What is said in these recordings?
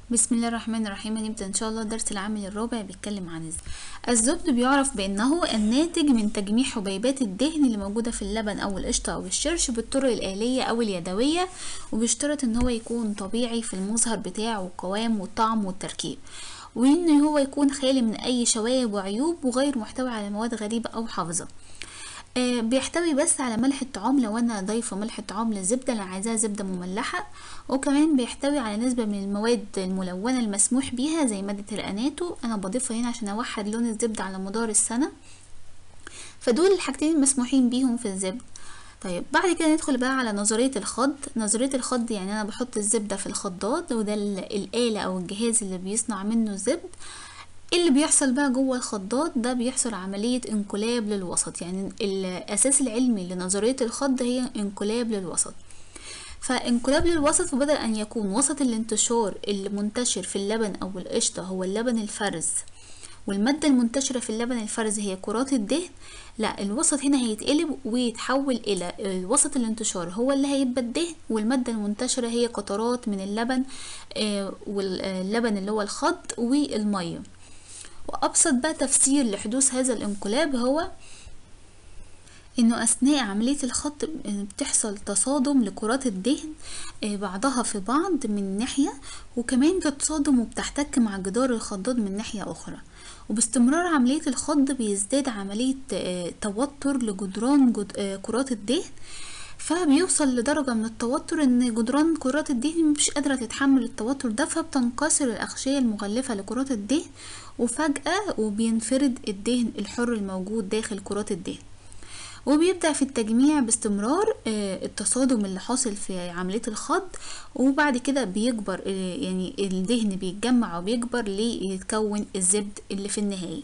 بسم الله الرحمن الرحيم هنبدأ إن شاء الله الدرس العملي الرابع بيتكلم عن الزبد الزبد بيعرف بأنه الناتج من تجميع حبيبات الدهن اللي موجودة في اللبن أو القشطة أو الشرش بالطرق الآلية أو اليدوية وبيشترط إن هو يكون طبيعي في المظهر بتاعه والقوام والطعم والتركيب وإن هو يكون خالي من أي شوائب وعيوب وغير محتوي على مواد غريبة أو حافظة آه، بيحتوي بس على ملح الطعام لو انا ضايفه ملح الطعام للزبده اللي عايزاها زبده مملحه وكمان بيحتوي على نسبه من المواد الملونه المسموح بيها زي ماده الاناتو انا بضيفها هنا عشان اوحد لون الزبده على مدار السنه فدول الحاجتين المسموحين بيهم في الزبده طيب بعد كده ندخل بقى على نظرية الخض نظرية الخض يعني أنا بحط الزبدة في الخضاد وده الآلة أو الجهاز اللي بيصنع منه الزبد اللي بيحصل بقى جوه الخضاد ده بيحصل عملية انقلاب للوسط يعني الأساس العلمي لنظرية الخض هي انقلاب للوسط فانقلاب للوسط وبدل أن يكون وسط الانتشار اللي منتشر في اللبن أو القشطة هو اللبن الفرز والمادة المنتشرة في اللبن الفرز هي كرات الدهن لا الوسط هنا هيتقلب ويتحول إلى الوسط الانتشار هو اللي هيبقى الدهن والمادة المنتشرة هي قطرات من اللبن آه واللبن اللي هو الخض والمية وأبسط بقى تفسير لحدوث هذا الانقلاب هو انه اثناء عملية الخط بتحصل تصادم لكرات الدهن بعضها في بعض من ناحية وكمان بتتصادم وبتحتك مع جدار الخضاد من ناحية اخرى وباستمرار عملية الخض بيزداد عملية توتر لجدران جد... كرات الدهن فبيوصل لدرجة من التوتر ان جدران كرات الدهن مش قادرة تتحمل التوتر ده فبتنكسر الأغشية المغلفة لكرات الدهن وفجأة وبينفرد الدهن الحر الموجود داخل كرات الدهن وبيبدأ في التجميع باستمرار التصادم اللي حاصل في عملية الخض وبعد كده بيكبر يعني الدهن بيتجمع وبيكبر ليتكون الزبد اللي في النهاية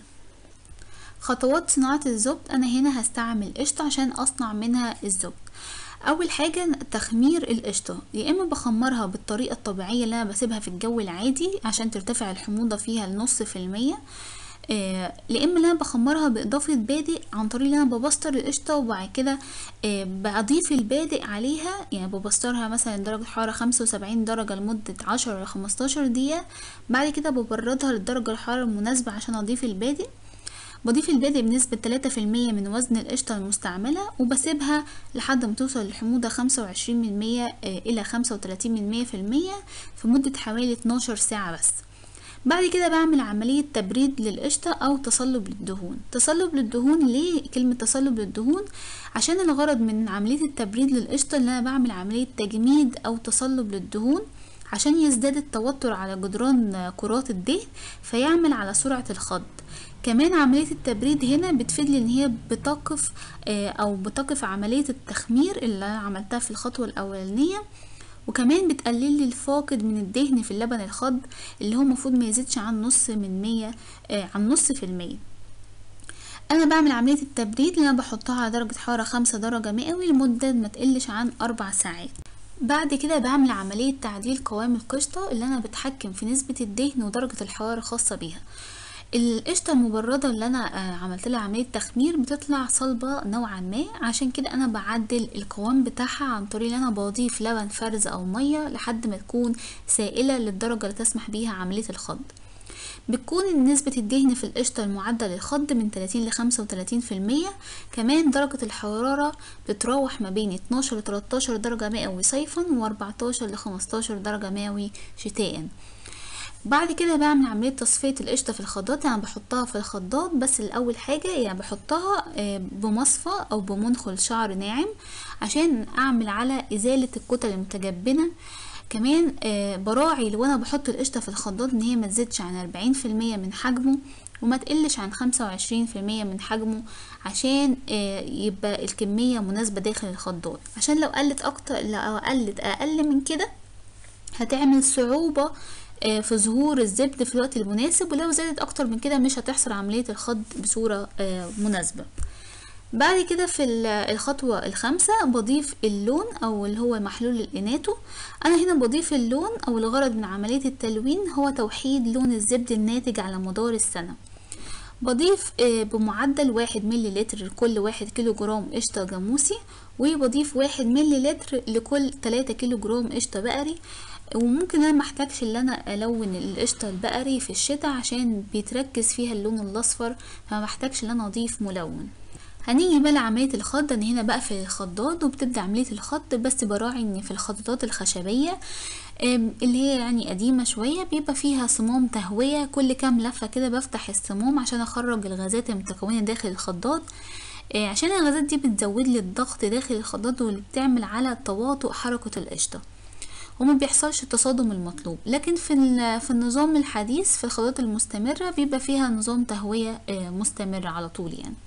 خطوات صناعة الزبد أنا هنا هستعمل قشطة عشان أصنع منها الزبد اول حاجه تخمير القشطه يا اما بخمرها بالطريقه الطبيعيه اللي انا بسيبها في الجو العادي عشان ترتفع الحموضه فيها لنص في المية آه لا اما انا بخمرها باضافه بادئ عن طريق ان انا ببستر القشطه وبعد كده آه بضيف البادئ عليها يعني ببسترها مثلا درجه حراره خمسة وسبعين درجه لمده عشرة لخمستاشر دقيقه بعد كده ببردها للدرجه الحراره المناسبه عشان اضيف البادئ بضيف البادئ بنسبة تلاتة في المية من وزن القشطة المستعملة وبسيبها لحد ما توصل للحموضة خمسة وعشرين من مية إلى خمسة وتلاتين من مية في المية في مدة حوالي اتناشر ساعة بس بعد كده بعمل عملية تبريد للقشطة أو تصلب للدهون تصلب للدهون ليه كلمة تصلب للدهون عشان الغرض من عملية التبريد للقشطة اللي أنا بعمل عملية تجميد أو تصلب للدهون عشان يزداد التوتر على جدران كرات الدهن فيعمل على سرعة الخض كمان عملية التبريد هنا بتفيد لي ان هي بتقف او بتقف عملية التخمير اللي انا عملتها في الخطوة الاولانية وكمان بتقلل لي الفاقد من الدهن في اللبن الخض اللي هو المفروض ما يزيدش عن نص من مية عن نص في المية انا بعمل عملية التبريد اللي انا بحطها على درجة حرارة خمسة درجة مئوي لمدة ما تقلش عن اربع ساعات بعد كده بعمل عملية تعديل قوام القشطة اللي انا بتحكم في نسبة الدهن ودرجة الحرارة الخاصة بيها القشطة المبردة اللي انا عملت لها عملية تخمير بتطلع صلبة نوعا ما عشان كده انا بعدل القوام بتاعها عن طريق ان انا بضيف لبن فرز او مية لحد ما تكون سائلة للدرجة اللي تسمح بيها عملية الخض بتكون نسبة الدهن في القشطة المعدة للخض من 30 ل 35 في المية كمان درجة الحرارة بتراوح ما بين 12 ل 13 درجة مئوي صيفا و 14 ل 15 درجة مئوي شتاء بعد كده بعمل عملية تصفية القشطة في الخضاد يعني بحطها في الخضاد بس الأول حاجة يعني بحطها بمصفى أو بمنخل شعر ناعم عشان أعمل على إزالة الكتل المتجبنة كمان براعي لو أنا بحط القشطة في الخضاد إن هي ما تزيدش عن أربعين في المية من حجمه وما تقلش عن خمسة وعشرين في المية من حجمه عشان يبقى الكمية مناسبة داخل الخضاد عشان لو قلت أكتر لو قلت أقل من كده هتعمل صعوبة في ظهور الزبد في الوقت المناسب ولو زادت اكتر من كده مش هتحصل عملية الخض بصورة مناسبة بعد كده في الخطوة الخامسة بضيف اللون او اللي هو محلول الاناتو انا هنا بضيف اللون او الغرض من عملية التلوين هو توحيد لون الزبد الناتج على مدار السنة بضيف بمعدل واحد ملي لتر لكل واحد كيلو جرام قشطة جاموسي وبضيف واحد ملي لتر لكل تلاتة كيلو جرام قشطة بقري وممكن انا محتاجش ان انا الون القشطة البقري في الشتاء عشان بيتركز فيها اللون الاصفر فما محتاجش ان انا اضيف ملون هنيجي بقى لعملية الخض انا هنا بقفل الخضاد وبتبدأ عملية الخط بس براعي ان في الخطاطات الخشبية اللي هي يعني قديمة شوية بيبقى فيها صمام تهوية كل كام لفة كده بفتح الصمام عشان اخرج الغازات المتكونة داخل الخضاد عشان الغازات دي بتزود لي الضغط داخل الخضاد واللي بتعمل على تواطؤ حركة القشطة وما بيحصلش التصادم المطلوب لكن في في النظام الحديث في الخضات المستمرة بيبقى فيها نظام تهوية مستمر على طول يعني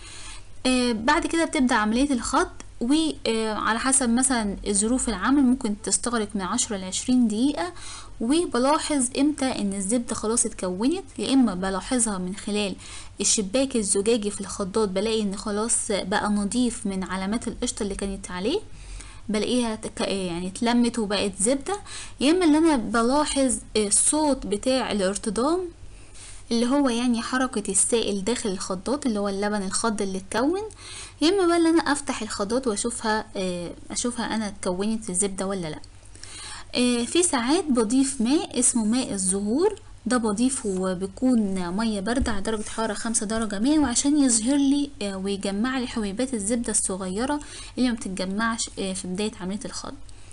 بعد كده بتبدأ عملية الخط وعلى حسب مثلا ظروف العمل ممكن تستغرق من عشرة لعشرين دقيقة وبلاحظ امتى ان الزبدة خلاص اتكونت يا اما بلاحظها من خلال الشباك الزجاجي في الخضاد بلاقي ان خلاص بقى نضيف من علامات القشطة اللي كانت عليه بلاقيها يعني اتلمت وبقت زبدة يا اما اللي انا بلاحظ الصوت بتاع الارتضام اللي هو يعني حركة السائل داخل الخضات اللي هو اللبن الخض اللي اتكون يا اما بقى اللي انا افتح الخضات واشوفها اشوفها انا اتكونت الزبدة ولا لا في ساعات بضيف ماء اسمه ماء الزهور ده بضيفه بيكون مية باردة على درجة حرارة خمسة درجة مية وعشان يظهر لي ويجمع لي حبيبات الزبدة الصغيرة اللي ما بتتجمعش في بداية عملية الخض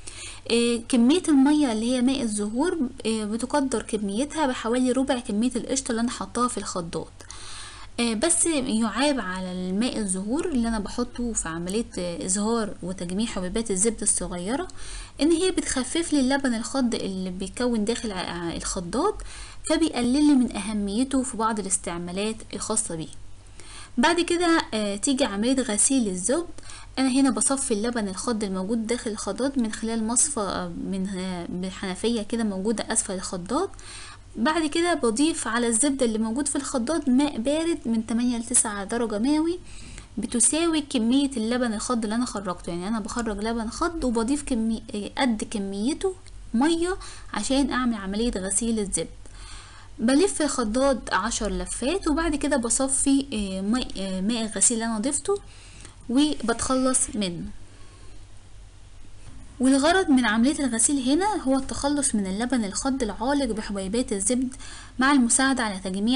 كمية المية اللي هي ماء الزهور بتقدر كميتها بحوالي ربع كمية القشطة اللي انا حطاها في الخضات بس يعاب على الماء الزهور اللي انا بحطه في عملية اظهار وتجميع حبيبات الزبدة الصغيرة ان هي بتخفف لي اللبن الخض اللي بيكون داخل الخضات فبيقلل لي من اهميته في بعض الاستعمالات الخاصة بيه بعد كده تيجي عملية غسيل الزبد انا هنا بصفي اللبن الخض الموجود داخل الخضاد من خلال مصفى من بحنفية كده موجودة اسفل الخضاد بعد كده بضيف على الزبدة اللي موجود في الخضاد ماء بارد من 8 ل 9 درجة مئوي بتساوي كمية اللبن الخض اللي انا خرجته يعني انا بخرج لبن خض وبضيف كمي... قد كميته مية عشان اعمل عملية غسيل الزبد بلف الخضاد عشر لفات وبعد كده بصفي ماء ماء الغسيل اللي انا ضفته وبتخلص منه والغرض من عملية الغسيل هنا هو التخلص من اللبن الخض العالق بحبيبات الزبد مع المساعدة على تجميع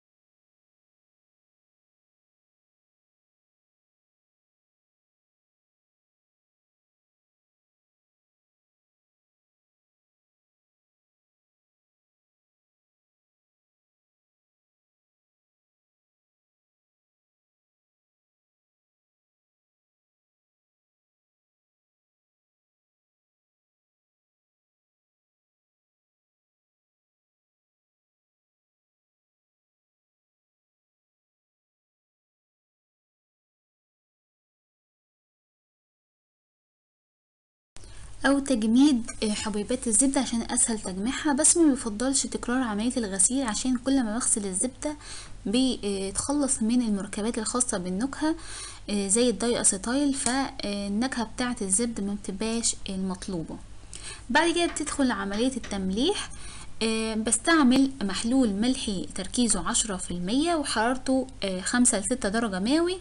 او تجميد حبيبات الزبدة عشان اسهل تجميعها بس ما بيفضلش تكرار عملية الغسيل عشان كل ما بغسل الزبدة بيتخلص من المركبات الخاصة بالنكهة زي الداي اسيتايل فالنكهة بتاعة الزبدة ما بتبقاش المطلوبة بعد كده بتدخل عملية التمليح بستعمل محلول ملحي تركيزه عشرة في المية وحرارته خمسة لستة درجة مئوي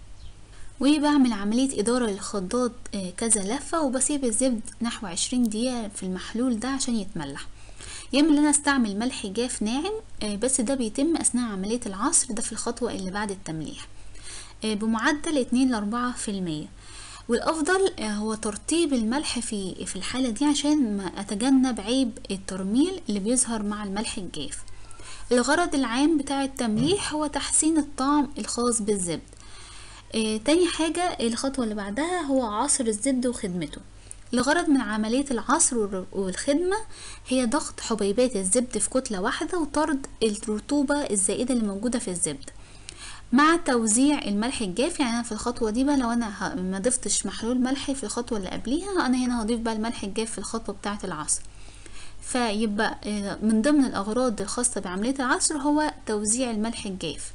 وبعمل عملية إدارة للخضاد كذا لفة وبسيب الزبد نحو عشرين دقيقة في المحلول ده عشان يتملح يا اما ان انا استعمل ملح جاف ناعم بس ده بيتم اثناء عملية العصر ده في الخطوة اللي بعد التمليح بمعدل اتنين لاربعة في المية والافضل هو ترطيب الملح في في الحالة دي عشان ما اتجنب عيب الترميل اللي بيظهر مع الملح الجاف الغرض العام بتاع التمليح هو تحسين الطعم الخاص بالزبد آه، تاني حاجة الخطوة اللي بعدها هو عصر الزبد وخدمته الغرض من عملية العصر والخدمة هي ضغط حبيبات الزبد في كتلة واحدة وطرد الرطوبة الزائدة اللي موجودة في الزبد مع توزيع الملح الجاف يعني انا في الخطوه دي بقى لو انا ما ضفتش محلول ملحي في الخطوه اللي قبليها انا هنا هضيف بقى الملح الجاف في الخطوه بتاعه العصر فيبقى من ضمن الاغراض الخاصه بعمليه العصر هو توزيع الملح الجاف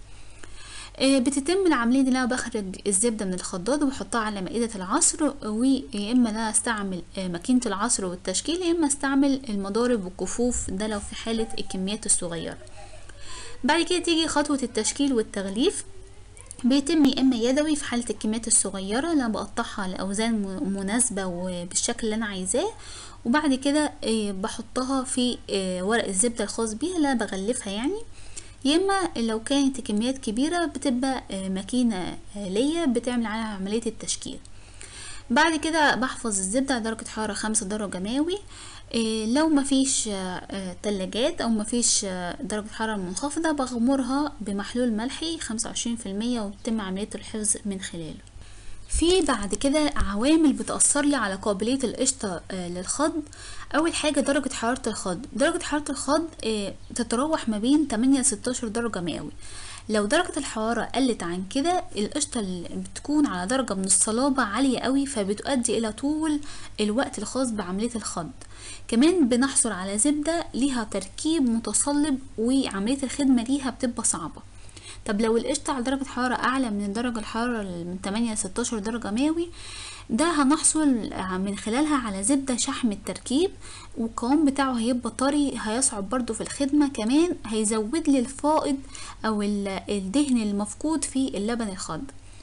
بتتم العمليه دي انا بخرج الزبده من الخضاد وبحطها على مائده العصر ويا اما انا استعمل ماكينه العصر والتشكيل يا اما استعمل المضارب والكفوف ده لو في حاله الكميات الصغيره بعد كده تيجي خطوه التشكيل والتغليف بيتم يا اما يدوي في حاله الكميات الصغيره اللي انا بقطعها لاوزان م- مناسبه وبالشكل اللي انا عايزاه وبعد كده آه، بحطها في آه، ورق الزبده الخاص بيها اللي انا بغلفها يعني يا اما لو كانت كميات كبيره بتبقى آه، ماكينه آلية بتعمل عليها عمليه التشكيل بعد كده بحفظ الزبدة على درجة حرارة خمسة درجة مئوي إيه لو مفيش آه، آه، تلاجات او مفيش آه، درجة حرارة منخفضة بغمرها بمحلول ملحي خمسة وعشرين في المية وبتم عملية الحفظ من خلاله في بعد كده عوامل بتأثر لي على قابلية القشطة آه، للخض أول حاجة درجة حرارة الخض درجة حرارة الخض آه، تتراوح ما بين 8 ل 16 درجة مئوي لو درجة الحرارة قلت عن كده القشطة اللي بتكون على درجة من الصلابة عالية قوي فبتؤدي إلى طول الوقت الخاص بعملية الخض كمان بنحصل على زبدة ليها تركيب متصلب وعملية الخدمة ليها بتبقى صعبة طب لو القشطة على درجة حرارة أعلى من درجة الحرارة من 8 ل 16 درجة مئوي ده هنحصل من خلالها على زبدة شحم التركيب والقوام بتاعه هيبقى طري هيصعب برضو في الخدمة كمان هيزود لي الفائض أو ال- الدهن المفقود في اللبن الخض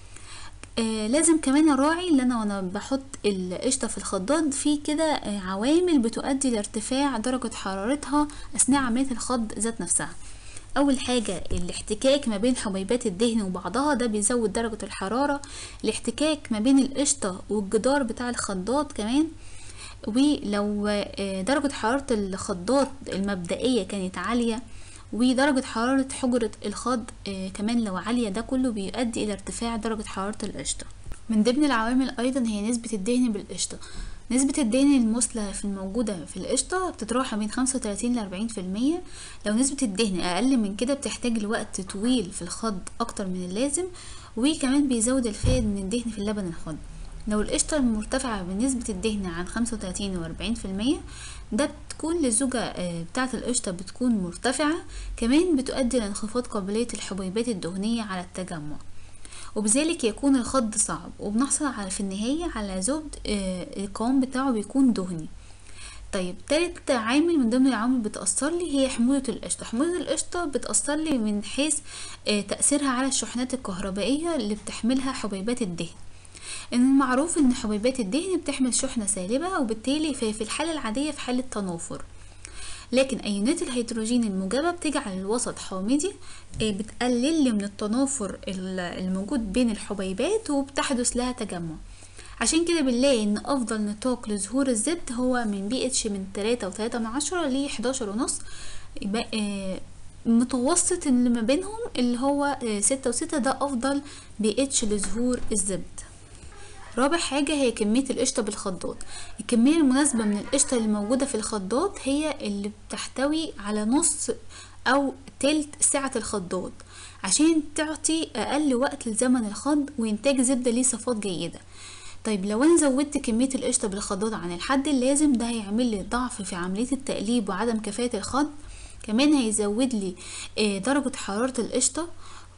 آه لازم كمان اراعي ان انا وانا بحط القشطه في الخضاد في كده آه عوامل بتؤدي لارتفاع درجه حرارتها اثناء عمليه الخض ذات نفسها اول حاجه الاحتكاك ما بين حبيبات الدهن وبعضها ده بيزود درجه الحراره الاحتكاك ما بين القشطه والجدار بتاع الخضاد كمان ولو آه، درجة حرارة الخضات المبدئية كانت عالية ودرجة حرارة حجرة الخض آه، كمان لو عالية ده كله بيؤدي إلى ارتفاع درجة حرارة القشطة من ضمن العوامل أيضا هي نسبة الدهن بالقشطة نسبة الدهن المثلى في الموجودة في القشطة بتتراوح ما بين خمسة وتلاتين لأربعين في المية لو نسبة الدهن أقل من كده بتحتاج لوقت طويل في الخض أكتر من اللازم وكمان بيزود الفائد من الدهن في اللبن الخض لو القشطة المرتفعة بنسبة الدهن عن خمسة وتلاتين وأربعين في المية ده بتكون للزوجة آه، بتاعة القشطة بتكون مرتفعة كمان بتؤدي لانخفاض قابلية الحبيبات الدهنية على التجمع وبذلك يكون الخض صعب وبنحصل على في النهاية على زبد آه، القوام بتاعه بيكون دهني طيب تالت عامل من ضمن العوامل بتأثر لي هي حموضة القشطة حموضة القشطة بتأثر لي من حيث آه، تأثيرها على الشحنات الكهربائية اللي بتحملها حبيبات الدهن ان المعروف ان حبيبات الدهن بتحمل شحنة سالبة وبالتالي في في الحالة العادية في حالة تنافر لكن ايونات الهيدروجين الموجبة بتجعل الوسط حامضي آه، بتقلل لي من التنافر ال- الموجود بين الحبيبات وبتحدث لها تجمع عشان كده بنلاقي ان افضل نطاق لظهور الزبد هو من بي اتش من تلاتة وتلاتة من عشرة ل 11 ونص يبقى آه، متوسط اللي ما بينهم اللي هو آه، ستة وستة ده افضل بي اتش لظهور الزبد رابع حاجة هي كمية القشطة بالخضات الكمية المناسبة من القشطة اللي موجودة في الخضات هي اللي بتحتوي على نص أو تلت سعة الخضات عشان تعطي أقل وقت لزمن الخض وإنتاج زبدة ليه صفات جيدة طيب لو انا زودت كمية القشطة بالخضات عن الحد اللازم ده هيعمل لي ضعف في عملية التقليب وعدم كفاءة الخض كمان هيزود لي آه، درجة حرارة القشطة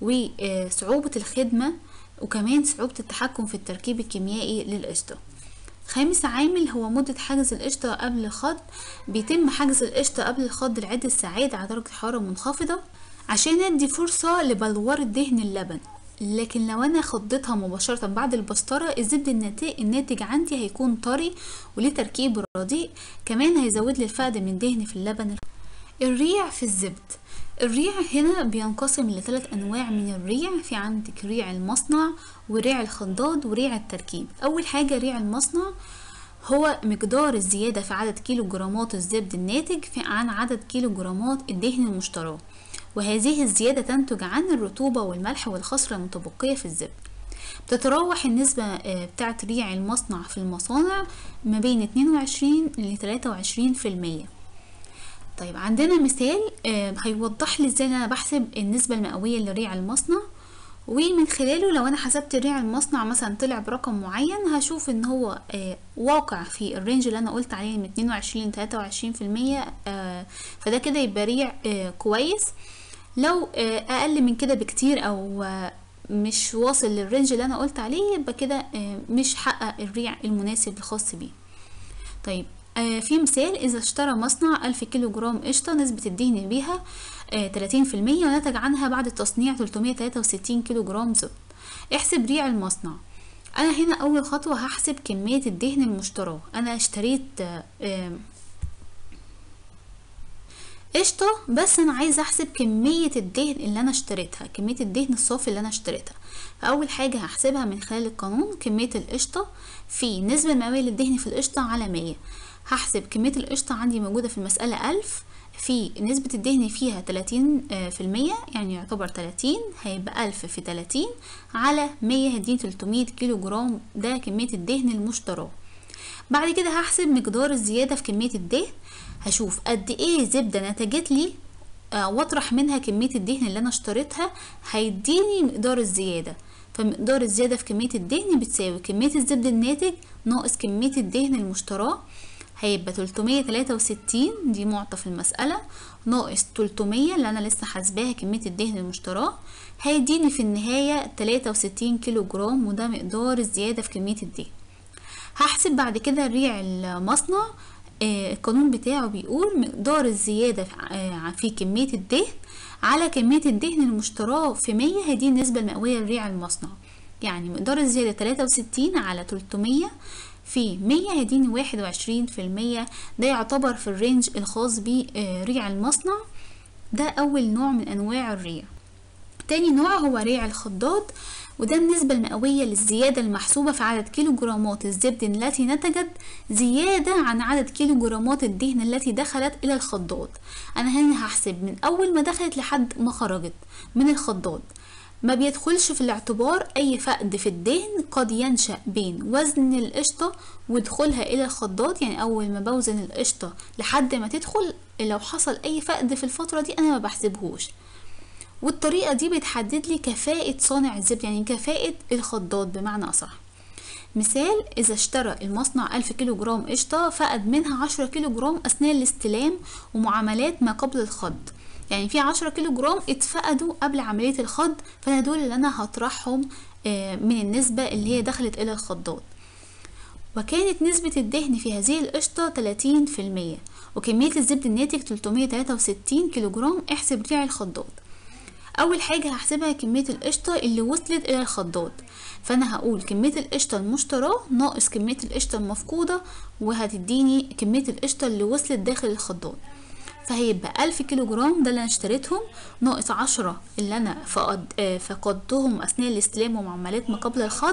وصعوبة الخدمة وكمان صعوبة التحكم في التركيب الكيميائي للقشطة خامس عامل هو مدة حجز القشطة قبل الخض بيتم حجز القشطة قبل الخض لعدة ساعات على درجة حرارة منخفضة عشان ندي فرصة لبلورة دهن اللبن لكن لو انا خضيتها مباشرة بعد البسطرة الزبد الناتج, الناتج عندي هيكون طري وليه تركيب رديء كمان هيزود لي الفقد من دهن في اللبن الريع في الزبد الريع هنا بينقسم لثلاث انواع من الريع في عندك ريع المصنع وريع الخضاد وريع التركيب اول حاجه ريع المصنع هو مقدار الزياده في عدد كيلو جرامات الزبد الناتج في عن عدد كيلو جرامات الدهن المشتراه وهذه الزياده تنتج عن الرطوبه والملح والخصره المتبقيه في الزبد بتتراوح النسبة آه، بتاعت ريع المصنع في المصانع ما بين 22 ل 23 في المية طيب عندنا مثال آه، هيوضح لي ازاي انا بحسب النسبة المئوية لريع المصنع ومن خلاله لو انا حسبت ريع المصنع مثلا طلع برقم معين هشوف ان هو آه، واقع في الرينج اللي انا قلت عليه من 22 ل 23 في المية آه، فده كده يبقى ريع آه، كويس لو آه، اقل من كده بكتير او آه، مش واصل للرينج اللي انا قلت عليه يبقى كده آه، مش حقق الريع المناسب الخاص بيه طيب آه في مثال إذا اشترى مصنع ألف كيلو جرام قشطة نسبة الدهن بيها تلاتين في المية ونتج عنها بعد التصنيع تلتمية تلاتة وستين كيلو جرام زبد احسب ريع المصنع أنا هنا أول خطوة هحسب كمية الدهن المشتراه أنا اشتريت آه قشطة بس أنا عايزة أحسب كمية الدهن اللي أنا اشتريتها كمية الدهن الصافي اللي أنا اشتريتها فأول حاجة هحسبها من خلال القانون كمية القشطة في نسبة المئوية للدهن في القشطة على مية هحسب كمية القشطة عندي موجودة في المسألة ألف في نسبة الدهن فيها تلاتين في المية يعني يعتبر تلاتين هيبقى ألف في تلاتين على مية هيديني تلتمية كيلو جرام ده كمية الدهن المشتراه بعد كده هحسب مقدار الزيادة في كمية الدهن هشوف قد ايه زبدة نتجت لي آه واطرح منها كمية الدهن اللي انا اشتريتها هيديني مقدار الزيادة فمقدار الزيادة في كمية الدهن بتساوي كمية الزبد الناتج ناقص كمية الدهن المشتراه هيبقى تلتمية تلاتة وستين دي معطى في المسألة ناقص تلتمية اللي أنا لسه حاسباها كمية الدهن المشتراه هيديني في النهاية تلاتة وستين كيلو جرام وده مقدار الزيادة في كمية الدهن هحسب بعد كده ريع المصنع آه القانون بتاعه بيقول مقدار الزيادة آه في كمية الدهن على كمية الدهن المشتراه في مية هدي النسبة المئوية لريع المصنع يعني مقدار الزيادة تلاتة وستين على تلتمية في مية هيديني واحد وعشرين في المية ده يعتبر في الرينج الخاص بريع المصنع ده أول نوع من أنواع الريع تاني نوع هو ريع الخضاد وده النسبة المئوية للزيادة المحسوبة في عدد كيلو جرامات الزبد التي نتجت زيادة عن عدد كيلو جرامات الدهن التي دخلت إلى الخضاد أنا هنا هحسب من أول ما دخلت لحد ما خرجت من الخضاد ما بيدخلش في الاعتبار أي فقد في الدهن قد ينشأ بين وزن القشطة ودخولها إلى الخضاد يعني أول ما بوزن القشطة لحد ما تدخل لو حصل أي فقد في الفترة دي أنا ما بحسبهوش والطريقة دي بتحدد لي كفاءة صانع الزبد يعني كفاءة الخضاد بمعنى أصح مثال إذا اشترى المصنع ألف كيلو جرام قشطة فقد منها عشرة كيلو جرام أثناء الاستلام ومعاملات ما قبل الخض يعني في عشرة كيلو جرام اتفقدوا قبل عملية الخض فأنا دول اللي أنا هطرحهم من النسبة اللي هي دخلت إلى الخضاد وكانت نسبة الدهن في هذه القشطة تلاتين في المية وكمية الزبد الناتج تلتمية تلاتة وستين كيلو جرام احسب ريع الخضاد اول حاجه هحسبها كميه القشطه اللي وصلت الى الخضاد فانا هقول كميه القشطه المشتراه ناقص كميه القشطه المفقوده وهتديني كميه القشطه اللي وصلت داخل الخضاد فهيبقى ألف كيلو جرام ده اللي أنا اشتريتهم ناقص عشرة اللي أنا فقد آه فقدتهم أثناء الاستلام ومعاملات ما قبل الخض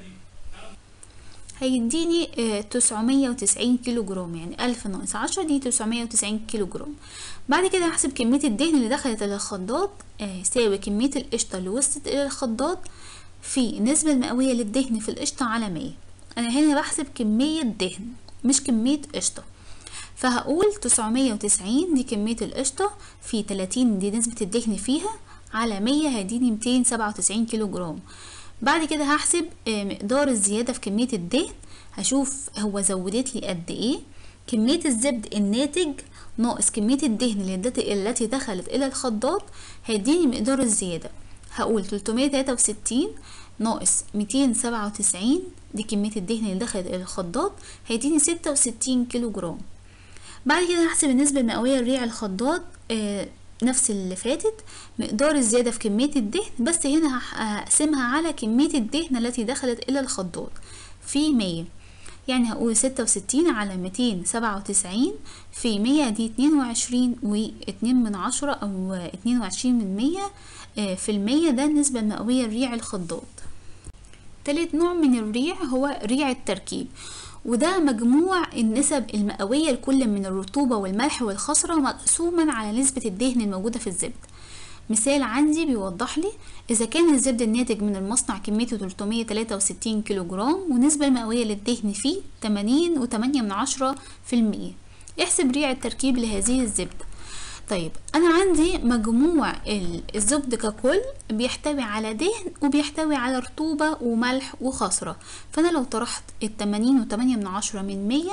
هيديني تسعمية وتسعين كيلو جرام يعني ألف ناقص عشرة دي تسعمية وتسعين كيلو جرام بعد كده هحسب كمية الدهن اللي دخلت إلى الخضاد يساوي كمية القشطة اللي وصلت إلى الخضاد في النسبة المئوية للدهن في القشطة على مية أنا هنا بحسب كمية دهن مش كمية قشطة فهقول تسعمية وتسعين دي كمية القشطة في تلاتين دي نسبة الدهن فيها على مية هيديني ميتين سبعة وتسعين كيلو جرام بعد كده هحسب مقدار الزيادة في كمية الدهن هشوف هو زودت لي قد ايه كمية الزبد الناتج ناقص كمية الدهن التي دخلت إلى الخضاد هيديني مقدار الزيادة هقول تلتمية تلاتة وستين ناقص ميتين سبعة وتسعين دي كمية الدهن اللي دخلت إلى الخضاد هيديني ستة وستين كيلو جرام بعد كده هحسب النسبة المئوية لريع الخضاد آه نفس اللي فاتت مقدار الزيادة في كمية الدهن بس هنا هقسمها على كمية الدهن التي دخلت إلى الخضاد في مية يعني هقول ستة وستين على ميتين سبعة وتسعين في مية دي اتنين وعشرين واتنين من عشرة أو اتنين وعشرين من مية في المية ده النسبة المئوية لريع الخضاد تالت نوع من الريع هو ريع التركيب وده مجموع النسب المئوية لكل من الرطوبة والملح والخصرة مقسوما على نسبة الدهن الموجودة في الزبد مثال عندي بيوضح لي إذا كان الزبد الناتج من المصنع كميته 363 كيلو جرام والنسبة المئوية للدهن فيه 80 وتمانية من عشرة في المية احسب ريع التركيب لهذه الزبدة طيب أنا عندي مجموع الزبد ككل بيحتوي على دهن وبيحتوي على رطوبة وملح وخصرة فأنا لو طرحت التمانين وتمانية من عشرة من مية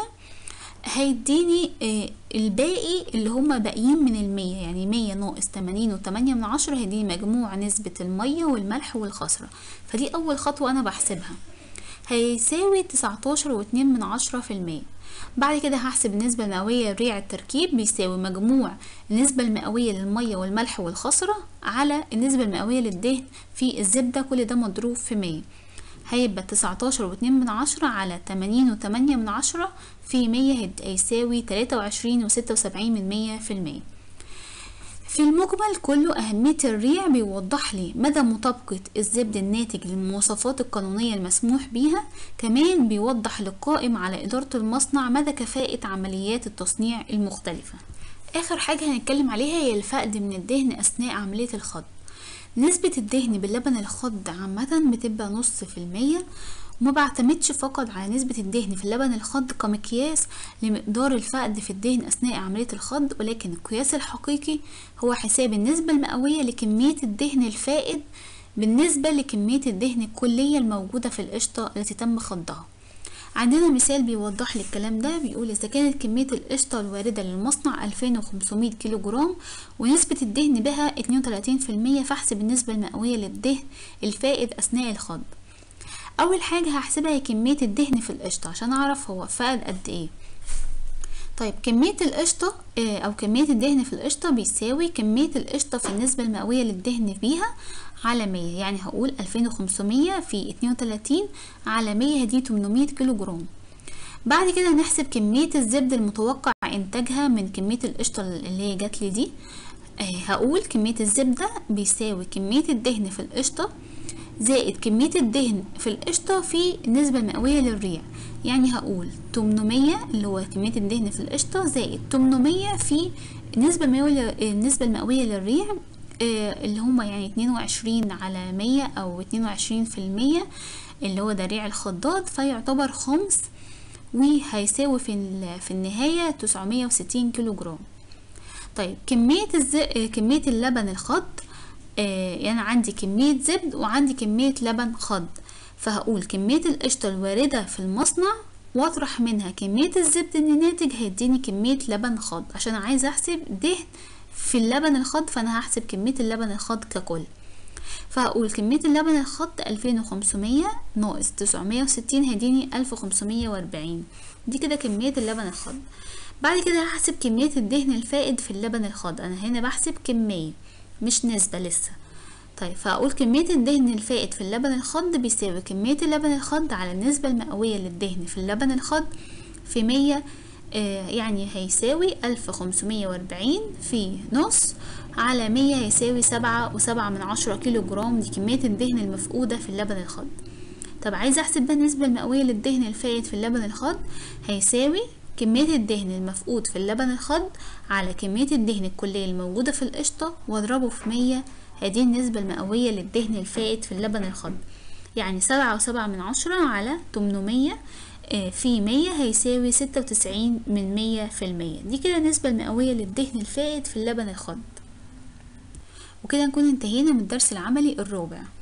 هيديني الباقي اللي هما باقيين من المية يعني مية ناقص تمانين وتمانية من عشرة هيديني مجموع نسبة المية والملح والخصرة فدي أول خطوة أنا بحسبها هيساوي تسعتاشر واتنين من عشرة في المية بعد كده هحسب النسبة المئوية لريع التركيب بيساوي مجموع النسبة المئوية للمية والملح والخصرة على النسبة المئوية للدهن في الزبدة كل ده مضروب في مية هيبقى تسعتاشر واتنين من عشرة على تمانين وتمانية من عشرة في مية هيساوي تلاتة وعشرين وستة وسبعين من مية في المية في المجمل كله أهمية الريع بيوضح لي مدى مطابقة الزبد الناتج للمواصفات القانونية المسموح بيها كمان بيوضح للقائم على إدارة المصنع مدى كفاءة عمليات التصنيع المختلفة آخر حاجة هنتكلم عليها هي الفقد من الدهن أثناء عملية الخض نسبة الدهن باللبن الخض عامة بتبقى نص في المية وما بعتمدش فقط على نسبة الدهن في اللبن الخض كمقياس لمقدار الفقد في الدهن أثناء عملية الخض ولكن القياس الحقيقي هو حساب النسبة المئوية لكمية الدهن الفائد بالنسبة لكمية الدهن الكلية الموجودة في القشطة التي تم خضها عندنا مثال بيوضح لي الكلام ده بيقول إذا كانت كمية القشطة الواردة للمصنع 2500 كيلو جرام ونسبة الدهن بها 32% فاحسب النسبة المئوية للدهن الفائد أثناء الخض أول حاجة هحسبها هي كمية الدهن في القشطة عشان أعرف هو فقد قد إيه طيب كمية القشطة أو كمية الدهن في القشطة بيساوي كمية القشطة في النسبة المئوية للدهن فيها على مية يعني هقول ألفين وخمسمية في اتنين وتلاتين على مية دي تمنمية كيلو جرام بعد كده نحسب كمية الزبدة المتوقع إنتاجها من كمية القشطة اللي هي جاتلي دي هقول كمية الزبدة بيساوي كمية الدهن في القشطة زائد كمية الدهن في القشطة في النسبة المئوية للريع يعني هقول 800 اللي هو كمية الدهن في القشطة زائد 800 في النسبة المئوية النسبة المئوية للريع اللي هما يعني 22 على 100 أو 22 في المية اللي هو ده ريع الخضاد فيعتبر خمس وهيساوي في في النهاية 960 كيلو جرام طيب كمية الز... كمية اللبن الخض آه يعني عندي كمية زبد وعندي كمية لبن خض فهقول كمية القشطة الواردة في المصنع واطرح منها كمية الزبد اللي ناتج هيديني كمية لبن خض عشان عايزة احسب دهن في اللبن الخض فانا هحسب كمية اللبن الخض ككل فهقول كمية اللبن الخض ألفين وخمسمية ناقص تسعمية وستين هيديني ألف وخمسمية وأربعين دي كده كمية اللبن الخض بعد كده هحسب كمية الدهن الفائد في اللبن الخض أنا هنا بحسب كمية مش نسبة لسه طيب فأقول كمية الدهن الفائد في اللبن الخض بيساوي كمية اللبن الخض على النسبة المئوية للدهن في اللبن الخض في مية آه يعني هيساوي ألف خمسمية وأربعين في نص على مية هيساوي سبعة وسبعة من عشرة كيلو جرام دي كمية الدهن المفقودة في اللبن الخض طب عايزة أحسب بقى النسبة المئوية للدهن الفائد في اللبن الخض هيساوي كمية الدهن المفقود في اللبن الخض على كمية الدهن الكلية الموجودة في القشطة واضربه في مية هذه النسبة المئوية للدهن الفائد في اللبن الخض يعني سبعة وسبعة من عشرة على تمنمية في مية هيساوي ستة وتسعين من مية في المية دي كده النسبة المئوية للدهن الفائد في اللبن الخض وكده نكون انتهينا من الدرس العملي الرابع